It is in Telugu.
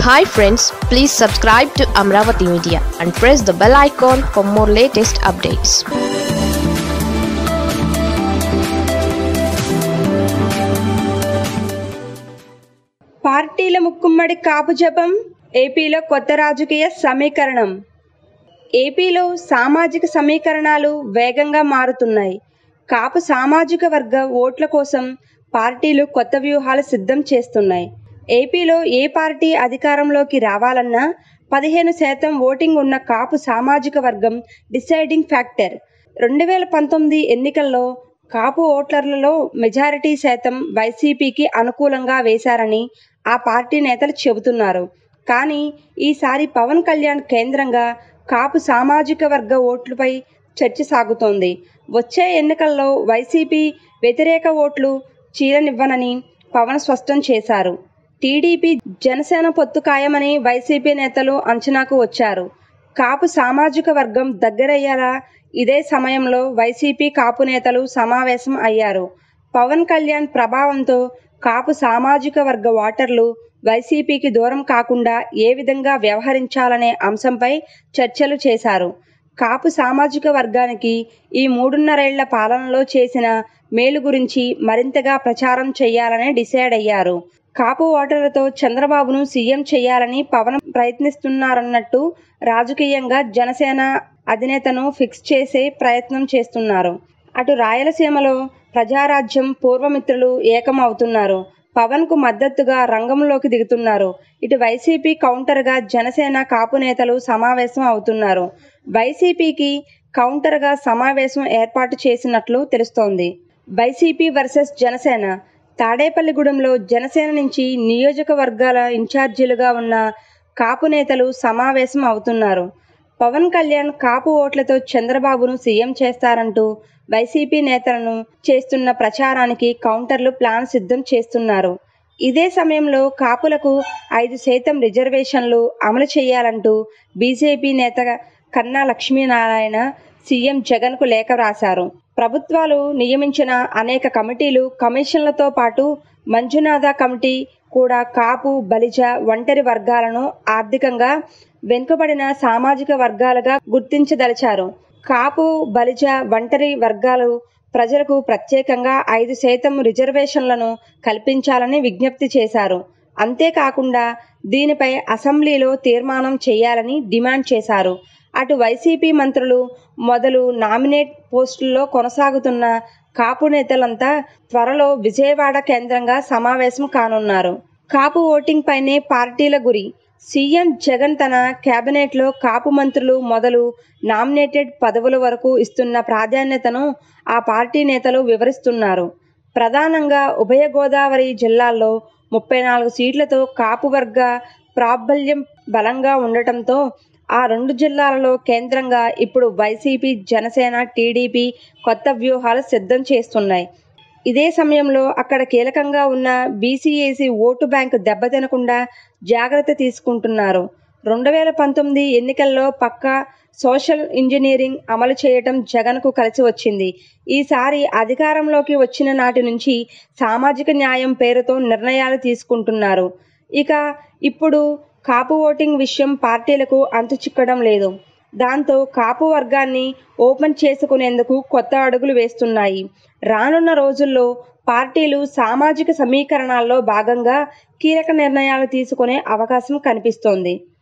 hi friends please subscribe to Amaravati media and press the bell icon for more latest updates పార్టీల ముక్కుమ్మడి కాపు జపం ఏపీలో కొత్త రాజకీయ సమీకరణం ఏపీలో సామాజిక సమీకరణాలు వేగంగా మారుతున్నాయి కాపు సామాజిక వర్గ ఓట్ల కోసం పార్టీలు కొత్త వ్యూహాలు సిద్ధం చేస్తున్నాయి ఏపీలో ఏ పార్టీ అధికారంలోకి రావాలన్నా పదిహేను శాతం ఓటింగ్ ఉన్న కాపు సామాజిక వర్గం డిసైడింగ్ ఫ్యాక్టర్ రెండు వేల పంతొమ్మిది ఎన్నికల్లో కాపు ఓటర్లలో మెజారిటీ శాతం వైసీపీకి అనుకూలంగా వేశారని ఆ పార్టీ నేతలు చెబుతున్నారు కానీ ఈసారి పవన్ కళ్యాణ్ కేంద్రంగా కాపు సామాజిక వర్గ ఓట్లపై చర్చ సాగుతోంది వచ్చే ఎన్నికల్లో వైసీపీ వ్యతిరేక ఓట్లు చీలనివ్వనని పవన్ స్పష్టం చేశారు టీడీపీ జనసేన పొత్తు ఖాయమని వైసీపీ నేతలు అంచనాకు వచ్చారు కాపు సామాజిక వర్గం దగ్గరయ్యేలా ఇదే సమయంలో వైసీపీ కాపు నేతలు సమావేశం అయ్యారు పవన్ కళ్యాణ్ ప్రభావంతో కాపు సామాజిక వర్గ ఓటర్లు వైసీపీకి దూరం కాకుండా ఏ విధంగా వ్యవహరించాలనే అంశంపై చర్చలు చేశారు కాపు సామాజిక వర్గానికి ఈ మూడున్నరేళ్ల పాలనలో చేసిన మేలు గురించి మరింతగా ప్రచారం చేయాలని డిసైడ్ అయ్యారు కాపు ఓటర్లతో చంద్రబాబును సీఎం చేయాలని పవన్ ప్రయత్నిస్తున్నారన్నట్టు రాజకీయంగా జనసేన అధినేతను ఫిక్స్ చేసే ప్రయత్నం చేస్తున్నారు అటు రాయలసీమలో ప్రజారాజ్యం పూర్వమిత్రులు ఏకం అవుతున్నారు పవన్ కు మద్దతుగా రంగంలోకి దిగుతున్నారు ఇటు వైసీపీ కౌంటర్ గా జనసేన కాపు నేతలు సమావేశం అవుతున్నారు వైసీపీకి కౌంటర్ గా సమావేశం ఏర్పాటు చేసినట్లు తెలుస్తోంది వైసీపీ వర్సెస్ జనసేన తాడేపల్లిగూడెంలో జనసేన నుంచి నియోజకవర్గాల ఇన్ఛార్జీలుగా ఉన్న కాపు నేతలు సమావేశం అవుతున్నారు పవన్ కళ్యాణ్ కాపు ఓట్లతో చంద్రబాబును సీఎం చేస్తారంటూ వైసీపీ నేతలను చేస్తున్న ప్రచారానికి కౌంటర్లు ప్లాన్ సిద్ధం చేస్తున్నారు ఇదే సమయంలో కాపులకు ఐదు శాతం రిజర్వేషన్లు అమలు చేయాలంటూ బీజేపీ నేత కన్నా లక్ష్మీనారాయణ సీఎం జగన్కు లేఖ రాశారు ప్రభుత్వాలు నియమించిన అనేక కమిటీలు కమిషన్లతో పాటు మంజునాథ కమిటీ కూడా కాపు బలిజ ఒంటరి వర్గాలను ఆర్థికంగా వెనుకబడిన సామాజిక వర్గాలుగా గుర్తించదలిచారు కాపు బలిజ ఒంటరి వర్గాలు ప్రజలకు ప్రత్యేకంగా ఐదు శాతం రిజర్వేషన్లను కల్పించాలని విజ్ఞప్తి చేశారు అంతేకాకుండా దీనిపై అసెంబ్లీలో తీర్మానం చేయాలని డిమాండ్ చేశారు అటు వైసీపీ మంత్రులు మొదలు నామినేట్ పోస్టుల్లో కొనసాగుతున్న కాపు నేతలంతా త్వరలో విజయవాడ కేంద్రంగా సమావేశం కానున్నారు కాపు ఓటింగ్ పైనే పార్టీల గురి సీఎం జగన్ తన కేబినెట్లో కాపు మంత్రులు మొదలు నామినేటెడ్ పదవుల వరకు ఇస్తున్న ప్రాధాన్యతను ఆ పార్టీ నేతలు వివరిస్తున్నారు ప్రధానంగా ఉభయ గోదావరి జిల్లాల్లో ముప్పై నాలుగు సీట్లతో కాపు వర్గ ప్రాబల్యం బలంగా ఉండటంతో ఆ రెండు జిల్లాలలో కేంద్రంగా ఇప్పుడు వైసీపీ జనసేన టీడీపీ కొత్త వ్యూహాలు సిద్ధం చేస్తున్నాయి ఇదే సమయంలో అక్కడ కీలకంగా ఉన్న బీసీఏసీ ఓటు బ్యాంకు దెబ్బతినకుండా జాగ్రత్త తీసుకుంటున్నారు రెండు వేల పంతొమ్మిది ఎన్నికల్లో పక్కా సోషల్ ఇంజనీరింగ్ అమలు చేయటం జగన్కు కలిసి వచ్చింది ఈసారి అధికారంలోకి వచ్చిన నాటి నుంచి సామాజిక న్యాయం పేరుతో నిర్ణయాలు తీసుకుంటున్నారు ఇక ఇప్పుడు కాపు ఓటింగ్ విషయం పార్టీలకు అంతు చిక్కడం లేదు దాంతో కాపు వర్గాన్ని ఓపెన్ చేసుకునేందుకు కొత్త అడుగులు వేస్తున్నాయి రానున్న రోజుల్లో పార్టీలు సామాజిక సమీకరణాల్లో భాగంగా కీలక నిర్ణయాలు తీసుకునే అవకాశం కనిపిస్తోంది